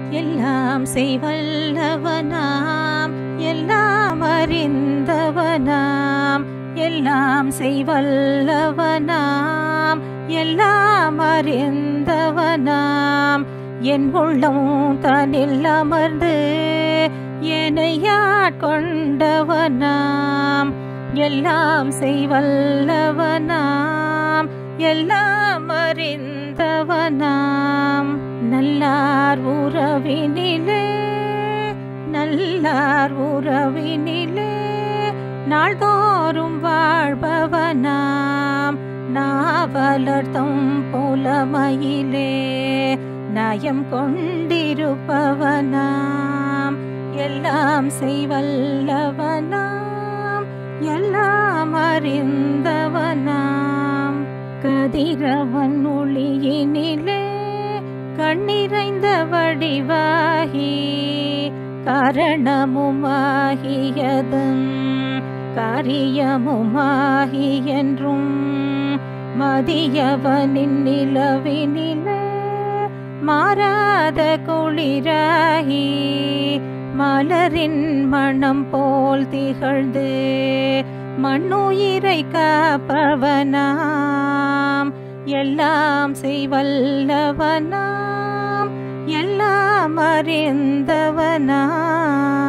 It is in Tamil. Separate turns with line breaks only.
எல்லாம் செய்வல்லவனாம் எல்லாம் அறிந்தவனாம் எல்லாம் செய்வல்லவனாம் எல்லாம் அறிந்தவனாம் என் உள்ளம் தனில் அமர்ந்து என்னையாட்கொண்டவனாம் எல்லாம் செய்வல்லவனாம் எல்லாம் அறிந்தவனாம் நல்லார் உறவினிலே நல்லார் உறவினிலே நாள்தோறும் வாழ்பவனாம் நாவலர்த்தம் புலமையிலே நயம் கொண்டிருப்பவனாம் எல்லாம் செய்வல்லவனாம் எல்லாம் அறிந்தவனாம் கதிரவன் ஒளியினிலே கண்ணிறைந்த வடிவாகி காரணமுமாகியதும் காரியமுமாகி என்றும் மதியவனின் நிலவினிலே மாறாத குளிராகி மலரின் மணம் போல் திகழ்ந்து மண்ணுயிரை காப்பவனாம் எல்லாம் செய்வல்லவனாம் எல்லாம் அறிந்தவனாம்